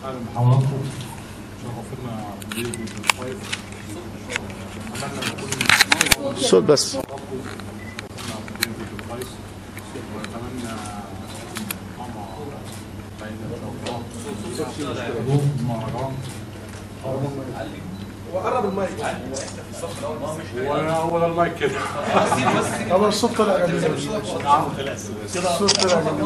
اهلا بحضراتكم شرفتنا بيجي الفايف اتمنى نكون الصوت بس شرفتنا بيجي الفايف واتمنى ماما بعيدة ان شاء الله حضور المهرجان وقرب المايك هو ده المايك كده طب الصوت طلع جميل الصوت طلع جميل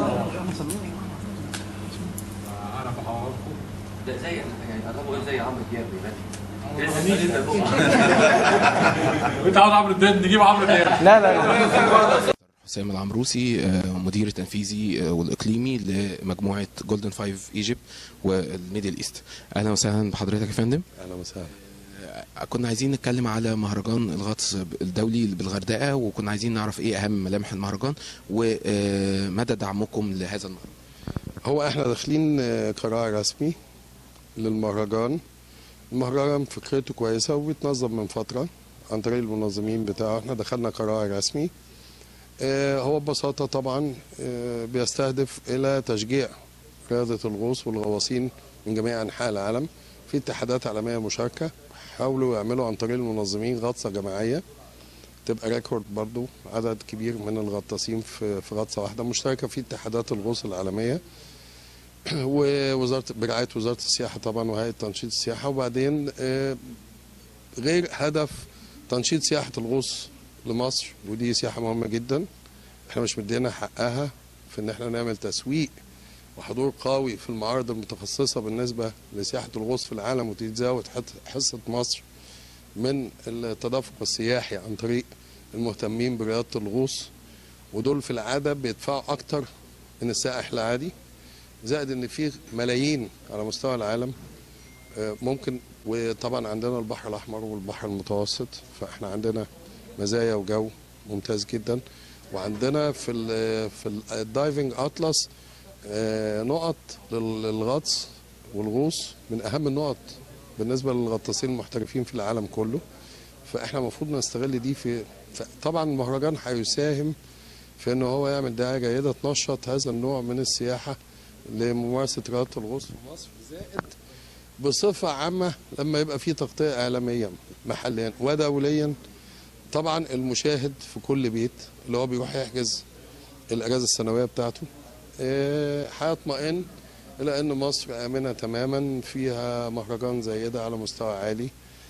اهلا بحضراتكم ده زي يعني قربوا زي عمرو دياب انت عاوز عمرو دياب نجيب عمرو دياب لا لا حسام العمروسي آه، مدير التنفيذي آه، والاقليمي لمجموعه جولدن فايف ايجيبت والميدل ايست اهلا وسهلا بحضرتك يا فندم اهلا وسهلا آه، كنا عايزين نتكلم على مهرجان الغطس الدولي بالغردقه وكنا عايزين نعرف ايه اهم ملامح المهرجان ومدى دعمكم لهذا المهرجان هو احنا داخلين آه، قرار رسمي للمهرجان المهرجان فكرته كويسه وبيتنظم من فتره عن طريق المنظمين بتاعه احنا دخلنا قرار رسمي آه، هو ببساطه طبعا آه، بيستهدف الى تشجيع رياضه الغوص والغواصين من جميع انحاء العالم في اتحادات عالميه مشاركه حاولوا يعملوا عن طريق المنظمين غطسه جماعيه تبقى ريكورد برضو عدد كبير من الغطاسين في في غطسه واحده مشتركه في اتحادات الغوص العالميه ووزاره برعايه وزاره السياحه طبعا وهيئه تنشيط السياحه وبعدين آه، غير هدف تنشيط سياحه الغوص لمصر ودي سياحه مهمه جدا احنا مش مدينا حقها في ان احنا نعمل تسويق وحضور قوي في المعارض المتخصصه بالنسبه لسياحه الغوص في العالم وتتزاود حت- حصه مصر من التدفق السياحي عن طريق المهتمين برياضه الغوص ودول في العاده بيدفعوا اكتر من السائح العادي زائد ان في ملايين على مستوى العالم آه، ممكن وطبعا عندنا البحر الاحمر والبحر المتوسط فاحنا عندنا مزايا وجو ممتاز جدا وعندنا في ال في الدايفنج اطلس آه، نقط لل- للغطس والغوص من اهم النقط بالنسبه للغطاسين المحترفين في العالم كله فاحنا المفروض نستغل دي في ف- طبعا المهرجان هيساهم في ان هو يعمل دعايه جيده تنشط هذا النوع من السياحه لممارسه رياضه الغوص في مصر زائد بصفه عامه لما يبقى في تغطيه اعلاميه محليا ودوليا طبعا المشاهد في كل بيت اللي هو بيروح يحجز الاجازه السنويه بتاعته آه، هيطمئن الى ان مصر امنه تماما فيها مهرجان زي ده على مستوى عالي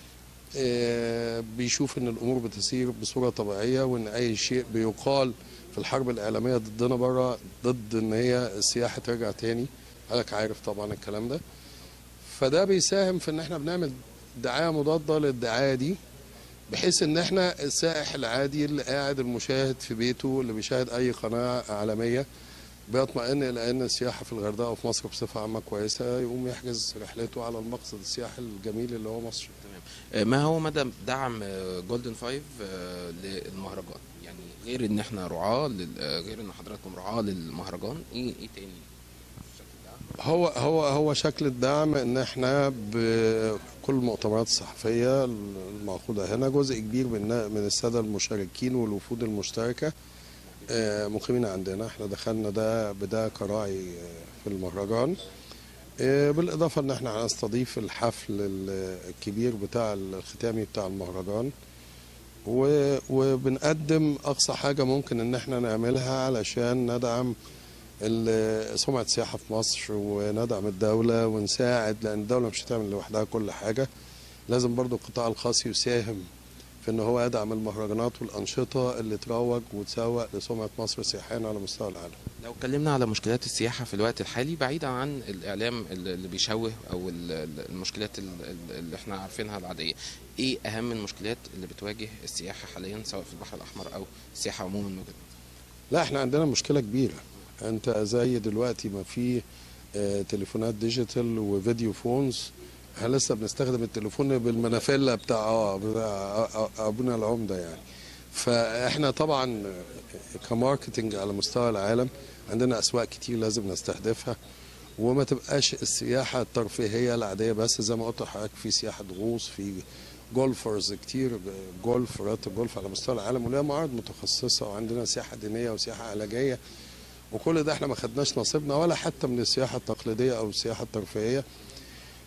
آه، بيشوف ان الامور بتسير بصوره طبيعيه وان اي شيء بيقال في الحرب الاعلاميه ضدنا بره ضد ان هي السياحه ترجع تاني حضرتك عارف طبعا الكلام ده فده بيساهم في ان احنا بنعمل دعايه مضاده للدعايه دي بحيث ان احنا السائح العادي اللي قاعد المشاهد في بيته اللي بيشاهد اي قناه عالميه بيطمئن الى ان السياحه في الغردقه وفي مصر بصفه عامه كويسه يقوم يحجز رحلته على المقصد السياحي الجميل اللي هو مصر آه، ما هو مدى دعم جولدن فايف للمهرجان يعني غير ان احنا رعاه لل- آه، غير ان حضراتكم رعاه للمهرجان ايه ايه تاني شكل دعم؟ هو هو هو شكل الدعم ان احنا بكل المؤتمرات الصحفيه المعقوده هنا جزء كبير من من الساده المشاركين والوفود المشتركه آه، مقيمين عندنا احنا دخلنا ده بده كراعي آه، في المهرجان آه، بالاضافه ان احنا هنستضيف الحفل ال- الكبير بتاع الختامي بتاع المهرجان و- وبنقدم اقصى حاجه ممكن ان احنا نعملها علشان ندعم ال- سمعه السياحه في مصر وندعم الدوله ونساعد لان الدوله مش هتعمل لوحدها كل حاجه لازم برضو القطاع الخاص يساهم في ان هو يدعم المهرجانات والانشطه اللي تروج وتسوق لسمعه مصر سياحيا على مستوى العالم لو اتكلمنا على مشكلات السياحة في الوقت الحالي بعيدا عن الإعلام اللي بيشوه أو ال- ال- المشكلات ال- ال- اللي احنا عارفينها العادية إيه أهم المشكلات اللي بتواجه السياحة حاليا سواء في البحر الأحمر أو السياحة عموما من وجهة نظرك؟ لا احنا عندنا مشكله كبيره انت زي دلوقتي ما في آه، تليفونات ديجيتال وفيديو فونز احنا لسه بنستخدم التليفون بالمنافله بتاع اه بتاع ابونا العمده يعني فاحنا طبعا كماركتنج على مستوى العالم عندنا اسواق كتير لازم نستهدفها وما تبقاش السياحه الترفيهيه العاديه بس زي ما قلت لحضرتك في سياحه غوص في جولفرز كتير جولف رياضه الجولف على مستوى العالم ولها معارض متخصصه وعندنا سياحه دينيه وسياحه علاجيه وكل ده احنا ما خدناش نصيبنا ولا حتى من السياحه التقليديه او السياحه الترفيهيه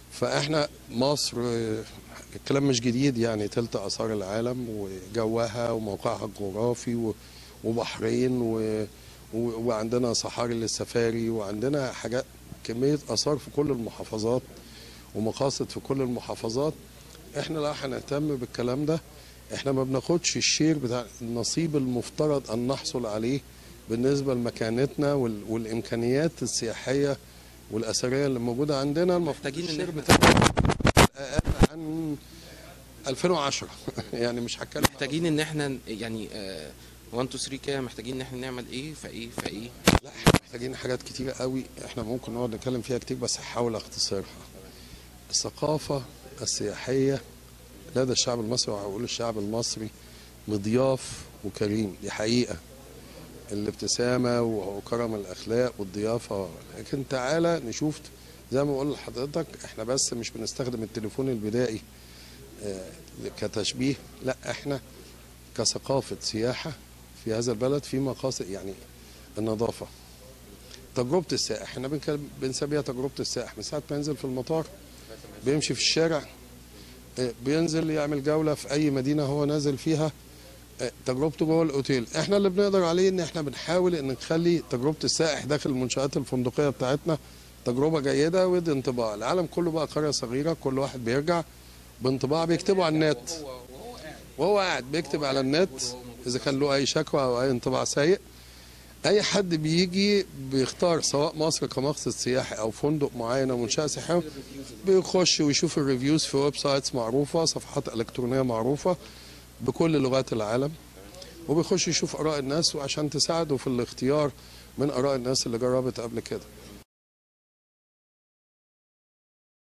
فاحنا مصر آه، الكلام مش جديد يعني تلت اثار العالم وجوها وموقعها الجغرافي و- وبحرين و... و... وعندنا صحاري للسفاري وعندنا حاجات كميه اثار في كل المحافظات ومقاصد في كل المحافظات احنا لا هنهتم بالكلام ده احنا ما بناخدش الشير بتاع النصيب المفترض ان نحصل عليه بالنسبه لمكانتنا وال... والامكانيات السياحيه والاثريه اللي موجوده عندنا المفروض محتاجين إن الشير إحنا- بتاعنا اقل عن 2010 يعني مش هتكلم على محتاجين ان احنا ن- يعني 1 2 3 كده محتاجين ان احنا نعمل ايه فايه فايه لا احنا محتاجين حاجات كتيرة قوي احنا ممكن نقعد نتكلم فيها كتير بس هحاول اختصرها الثقافة السياحية لدى الشعب المصري وهقول الشعب المصري مضياف وكريم دي حقيقة الابتسامة وكرم الأخلاق والضيافة لكن تعالى نشوف زي ما بقول لحضرتك احنا بس مش بنستخدم التليفون البدائي آه، كتشبيه لا احنا كثقافة سياحة في هذا البلد في مقاصد يعني النظافة تجربة السائح احنا بنك- بنسميها تجربة السائح من ساعة ما ينزل في المطار بيمشي في الشارع اه، بينزل يعمل جولة في أي مدينة هو نازل فيها اه، تجربته جوه الأوتيل احنا اللي بنقدر عليه إن احنا بنحاول إن نخلي تجربة السائح داخل المنشآت الفندقية بتاعتنا تجربة جيدة ويدي انطباع العالم كله بقى قرية صغيرة كل واحد بيرجع بانطباع بيكتبه على النت وهو قاعد بيكتب على النت إذا كان له أي شكوى أو أي انطباع سيء اي حد بيجي بيختار سواء مصر كمقصد سياحي او فندق معين او منشاه سياحيه بيخش ويشوف الريفيوز في ويب سايتس معروفه صفحات الكترونيه معروفه بكل لغات العالم وبيخش يشوف اراء الناس وعشان تساعده في الاختيار من اراء الناس اللي جربت قبل كده